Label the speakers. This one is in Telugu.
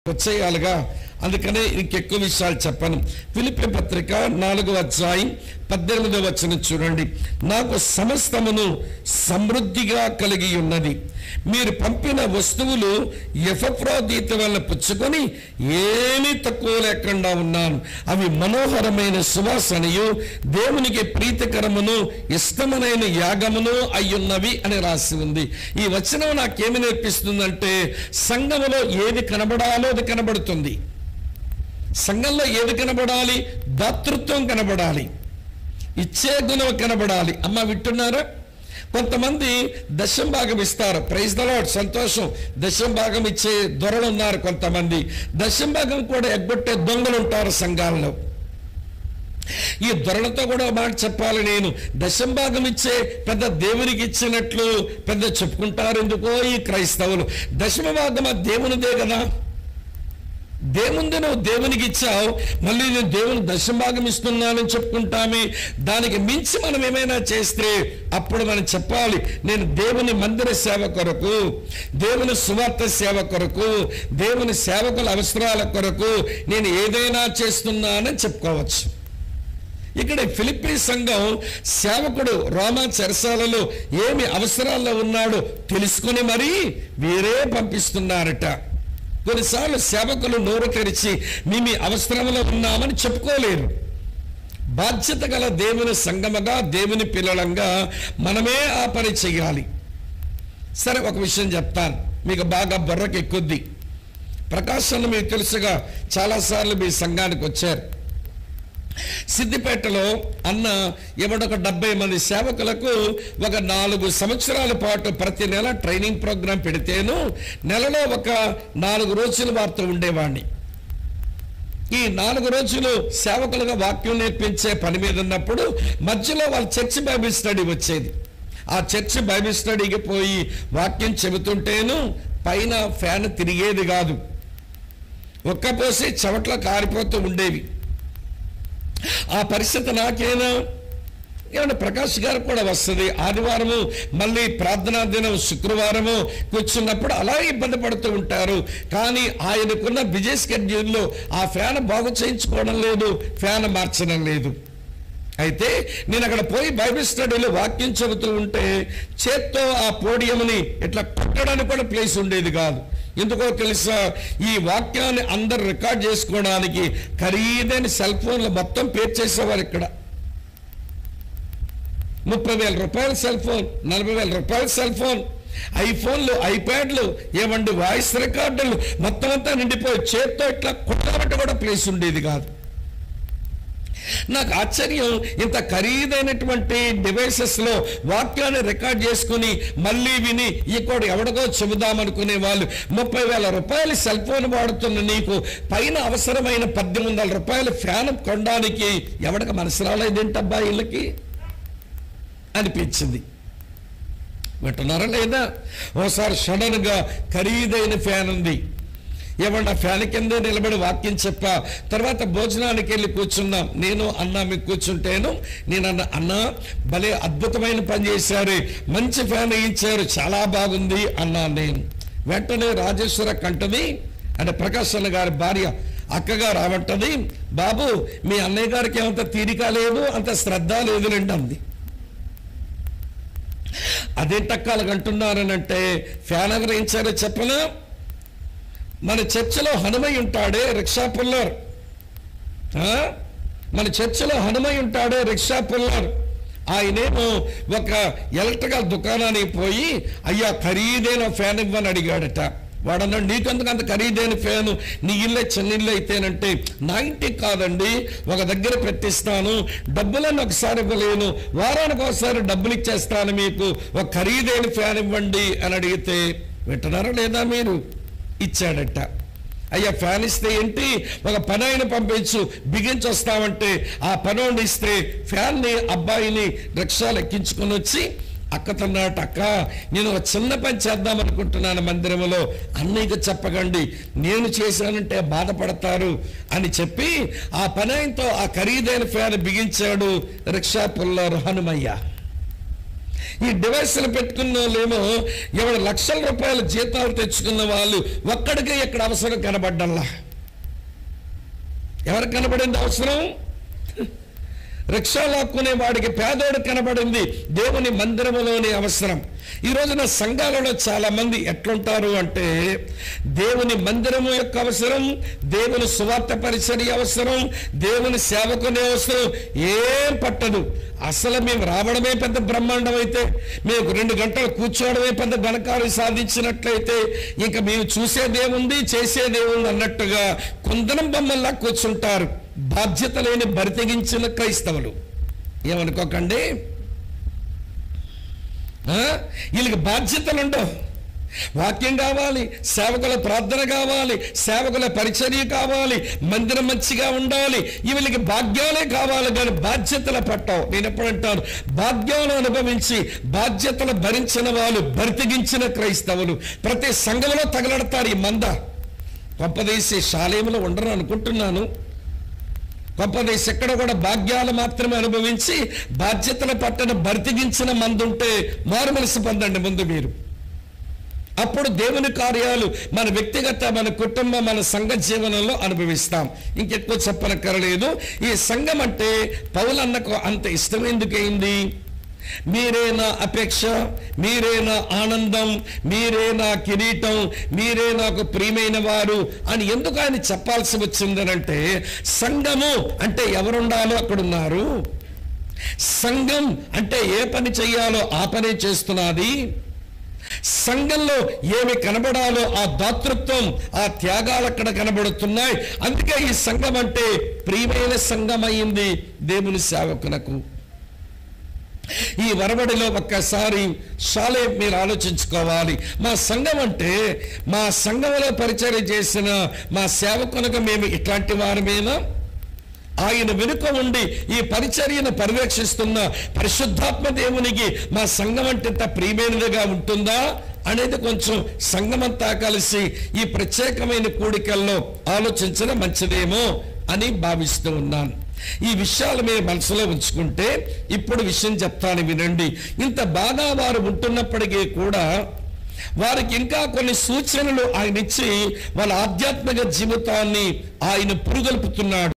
Speaker 1: వచ్చేయాలిగా అందుకనే ఇంకెక్కువ విషయాలు చెప్పను ఫిలిపి పత్రిక నాలుగో అధ్యాయం పద్దెనిమిదో వచనం చూడండి నాకు సమస్తమును సమృద్ధిగా కలిగి ఉన్నది మీరు పంపిన వస్తువులు ఎఫప్రోదీత వల్ల పుచ్చుకొని ఏమీ తక్కువ లేకుండా ఉన్నాను అవి మనోహరమైన సువాసనయు దేవునికి ప్రీతికరమును ఇష్టమైన యాగమును అయ్యున్నవి అని రాసి ఉంది ఈ వచనం నాకేమి నేర్పిస్తుందంటే సంఘములో ఏది కనబడాలో అది కనబడుతుంది సంఘంలో ఏది కనబడాలి దాతృత్వం కనబడాలి ఇచ్చే గుణం కనబడాలి అమ్మ వింటున్నారా కొంతమంది దశం భాగం ఇస్తారు ప్రైజ్ దలాడ్ సంతోషం దశం భాగం ఇచ్చే దొరలు ఉన్నారు కొంతమంది దశం భాగం కూడా ఎగ్గొట్టే దొంగలు ఉంటారు సంఘాల్లో ఈ దొరలతో కూడా ఒక మాట చెప్పాలి నేను దశం భాగం ఇచ్చే పెద్ద దేవునికి ఇచ్చినట్లు పెద్ద చెప్పుకుంటారు ఎందుకో ఈ క్రైస్తవులు దశమ భాగం ఆ దేవునిదే కదా దేవుంది నువ్వు దేవునికి ఇచ్చావు మళ్ళీ నేను దేవుని దశభాగం ఇస్తున్నానని చెప్పుకుంటామే దానికి మించి మనం ఏమైనా చేస్తే అప్పుడు మనం చెప్పాలి నేను దేవుని మందిర సేవ కొరకు దేవుని సువార్త సేవ కొరకు దేవుని సేవకుల అవసరాల కొరకు నేను ఏదైనా చేస్తున్నానని చెప్పుకోవచ్చు ఇక్కడ ఫిలిప్పీ సంఘం సేవకుడు రోమా చెరసాలలో ఏమి అవసరాల్లో ఉన్నాడో తెలుసుకొని మరీ వీరే పంపిస్తున్నారట కొన్నిసార్లు సేవకులు నోరు తెరిచి మీ మీ అవసరంలో ఉన్నామని చెప్పుకోలేరు బాధ్యత గల దేవుని సంగమగా దేవుని పిల్లలంగా మనమే ఆ పని చేయాలి సరే ఒక విషయం చెప్తాను మీకు బాగా బుర్రకి ఎక్కుద్ది ప్రకాశం మీకు తెలుసుగా చాలాసార్లు మీ సంఘానికి వచ్చారు సిద్దిపేటలో అన్న ఎవడొక డెబ్బై మంది సేవకులకు ఒక నాలుగు సంవత్సరాల పాటు ప్రతి నెల ట్రైనింగ్ ప్రోగ్రాం పెడితేను నెలలో ఒక నాలుగు రోజులు వారితో ఉండేవాడిని ఈ నాలుగు రోజులు సేవకులుగా వాక్యం నేర్పించే పని మీద ఉన్నప్పుడు మధ్యలో వాళ్ళ చర్చ్ బైబిల్ స్టడీ వచ్చేది ఆ చర్చ్ బైబిల్ స్టడీకి పోయి వాక్యం చెబుతుంటేను పైన ఫ్యాన్ తిరిగేది కాదు ఒక్కపోసి చెవట్ల కారిపోతూ ఉండేవి ఆ పరిస్థితి నాకేనా ఏమన్నా ప్రకాష్ గారు కూడా వస్తుంది ఆదివారము మళ్ళీ ప్రార్థనా దినం శుక్రవారము కూర్చున్నప్పుడు అలా ఇబ్బంది పడుతూ ఉంటారు కానీ ఆయనకున్న బిజీ స్కెడ్యూల్లో ఆ ఫ్యాన్ బాగు చేయించుకోవడం లేదు ఫ్యాన్ మార్చడం లేదు అయితే నేను అక్కడ పోయి బైబిల్ స్టడీలో వాక్యం చెబుతూ ఉంటే చేత్తో ఆ పోడియంని ఇట్లా కొట్టడానికి కూడా ప్లేస్ ఉండేది కాదు ఎందుకో తెలుసా ఈ వాక్యాన్ని అందరు రికార్డ్ చేసుకోవడానికి ఖరీదైన సెల్ ఫోన్లు మొత్తం పేర్ చేసేవారు ఇక్కడ ముప్పై వేల రూపాయల సెల్ ఫోన్ నలభై వేల రూపాయల సెల్ ఫోన్ ఐఫోన్లు ఐప్యాడ్లు ఏమండి వాయిస్ రికార్డులు మొత్తం అంతా నిండిపోయి చేత్తో ఇట్లా కొట్టబట్ట కూడా ప్లేస్ ఉండేది కాదు నాకు ఆశ్చర్యం ఇంత ఖరీదైనటువంటి డివైసెస్ లో వాక్యాన్ని రికార్డ్ చేసుకుని మళ్ళీ విని ఇక్కడ ఎవడికో చెబుదామనుకునే వాళ్ళు ముప్పై వేల రూపాయలు సెల్ ఫోన్ వాడుతున్న నీకు పైన అవసరమైన పద్దెనిమిది వందల రూపాయల ఫ్యాన్ కొనడానికి ఎవడికి మనసు రాలేదేంటబ్బా వీళ్ళకి అనిపించింది వింటున్నారా లేదా ఓసారి సడన్ గా ఖరీదైన ఫ్యాన్ ఉంది ఏమన్నా ఫ్యాన్ కింద నిలబడి వాక్యం చెప్పా తర్వాత భోజనానికి వెళ్ళి కూర్చున్నాం నేను అన్న మీకు కూర్చుంటేను నేను అన్న అన్న భలే అద్భుతమైన పని చేశారు మంచి ఫ్యాన్ వేయించారు చాలా బాగుంది అన్నా నేను వెంటనే రాజేశ్వర కంటది అంటే ప్రకాశ్ అన్న గారి భార్య అక్కగా రావట్టది బాబు మీ అన్నయ్య గారికి ఏమంత తీరిక లేదు అంత శ్రద్ధ లేదులేండి అంది అదేంటక్కాలకు అంటున్నారనంటే ఫ్యాన్ ఎవరు వేయించారో చెప్పనా మన చర్చిలో హనుమయ్య ఉంటాడే రిక్షా పుల్లర్ ఆ? మన చర్చిలో హనుమయ్య ఉంటాడే రిక్షా పుల్లర్ ఆయనేమో ఒక ఎలక్ట్రికల్ దుకాణానికి పోయి అయ్యా ఖరీదైన ఫ్యాన్ ఇవ్వని అడిగాడట వాడన్నాడు నీకెందుకు అంత ఖరీదైన ఫ్యాను నీ ఇల్లే చిన్న ఇల్లు అయితేనంటే నా ఇంటికి కాదండి ఒక దగ్గర పెట్టిస్తాను డబ్బులను ఒకసారి ఇవ్వలేను వారానికి ఒకసారి డబ్బులు ఇచ్చేస్తాను మీకు ఒక ఖరీదైన ఫ్యాన్ ఇవ్వండి అని అడిగితే వింటున్నారా లేదా మీరు ఇచ్చాడట అయ్యా ఫ్యాన్ ఇస్తే ఏంటి ఒక పని ఆయన పంపించు బిగించి వస్తామంటే ఆ పనోడిని ఇస్తే ఫ్యాన్ని అబ్బాయిని రిక్షాలు ఎక్కించుకొని వచ్చి అక్కతన్నాట అక్క నేను ఒక చిన్న పని చేద్దాం అనుకుంటున్నాను మందిరంలో అన్నయ్యకు చెప్పకండి నేను చేశానంటే బాధపడతారు అని చెప్పి ఆ పని ఆయనతో ఆ ఖరీదైన ఫ్యాన్ బిగించాడు రిక్షా పుల్లారు హనుమయ్య ఈ డివైస్లు పెట్టుకున్న వాళ్ళేమో ఎవరు లక్షల రూపాయల జీతాలు తెచ్చుకున్న వాళ్ళు ఒక్కడికే ఇక్కడ అవసరం కనబడ్డల్లా ఎవరు కనబడింది అవసరం రిక్షా లాక్కునే వాడికి పేదోడు కనబడింది దేవుని మందిరములోని అవసరం ఈ రోజున సంఘాలలో చాలా మంది ఎట్లుంటారు అంటే దేవుని మందిరము యొక్క అవసరం దేవుని సువార్త పరిచర్య అవసరం దేవుని సేవకునే అవసరం ఏం పట్టదు అసలు మేము రావడమే పెద్ద బ్రహ్మాండం అయితే మేము రెండు గంటలు కూర్చోవడమే పెద్ద ఘనకార్యం సాధించినట్లయితే ఇంకా మేము చూసేదేముంది చేసేదేముంది అన్నట్టుగా కుందనం బొమ్మల్లా కూర్చుంటారు బాధ్యత లేని బరితెగించిన క్రైస్తవులు ఏమనుకోకండి ఆ? వీళ్ళకి బాధ్యతలు ఉండవు వాక్యం కావాలి సేవకుల ప్రార్థన కావాలి సేవకుల పరిచర్య కావాలి మందిరం మంచిగా ఉండాలి వీళ్ళకి భాగ్యాలే కావాలి కానీ బాధ్యతలు పట్టవు నేను ఎప్పుడంటాను భాగ్యాలు అనుభవించి బాధ్యతలు భరించిన వాళ్ళు బరితెగించిన క్రైస్తవులు ప్రతి సంఘంలో తగలడతారు ఈ మంద గొప్పదేశే శాలేములో ఉండరు అనుకుంటున్నాను గొప్పదేశం ఎక్కడ కూడా భాగ్యాలు మాత్రమే అనుభవించి బాధ్యతల పట్టణ బరితిగించిన మందుంటే మారు మనసు పొందండి ముందు మీరు అప్పుడు దేవుని కార్యాలు మన వ్యక్తిగత మన కుటుంబ మన సంఘ జీవనంలో అనుభవిస్తాం ఇంకెక్కువ చెప్పనక్కర్లేదు ఈ సంఘం అంటే పౌలన్నకు అంత ఇష్టం ఎందుకైంది మీరే నా అపేక్ష మీరే నా ఆనందం మీరే నా కిరీటం మీరే నాకు ప్రియమైన వారు అని ఎందుకు ఆయన చెప్పాల్సి వచ్చిందనంటే సంఘము అంటే ఎవరుండాలో అక్కడున్నారు సంఘం అంటే ఏ పని చెయ్యాలో ఆ పని చేస్తున్నది సంఘంలో ఏమి కనబడాలో ఆ దాతృత్వం ఆ త్యాగాలు అక్కడ కనబడుతున్నాయి అందుకే ఈ సంఘం అంటే ప్రియమైన సంఘం అయింది దేవుని సేవకునకు ఈ వరవడిలో ఒక్కసారి షాలే మీరు ఆలోచించుకోవాలి మా సంఘం అంటే మా సంఘంలో పరిచయం చేసిన మా సేవకునకు మేము ఇట్లాంటి వారమేనా ఆయన వెనుక ఉండి ఈ పరిచర్యను పర్యవేక్షిస్తున్న పరిశుద్ధాత్మ దేవునికి మా సంఘం అంటే ఇంత ప్రియమైనదిగా ఉంటుందా అనేది కొంచెం సంఘమంతా కలిసి ఈ ప్రత్యేకమైన కూడికల్లో ఆలోచించడం మంచిదేమో అని భావిస్తూ ఉన్నాను ఈ విషయాలు మీరు మనసులో ఉంచుకుంటే ఇప్పుడు విషయం చెప్తాను వినండి ఇంత బాగా వారు ఉంటున్నప్పటికీ కూడా వారికి ఇంకా కొన్ని సూచనలు ఆయన ఇచ్చి వాళ్ళ ఆధ్యాత్మిక జీవితాన్ని ఆయన పురుగొల్పుతున్నాడు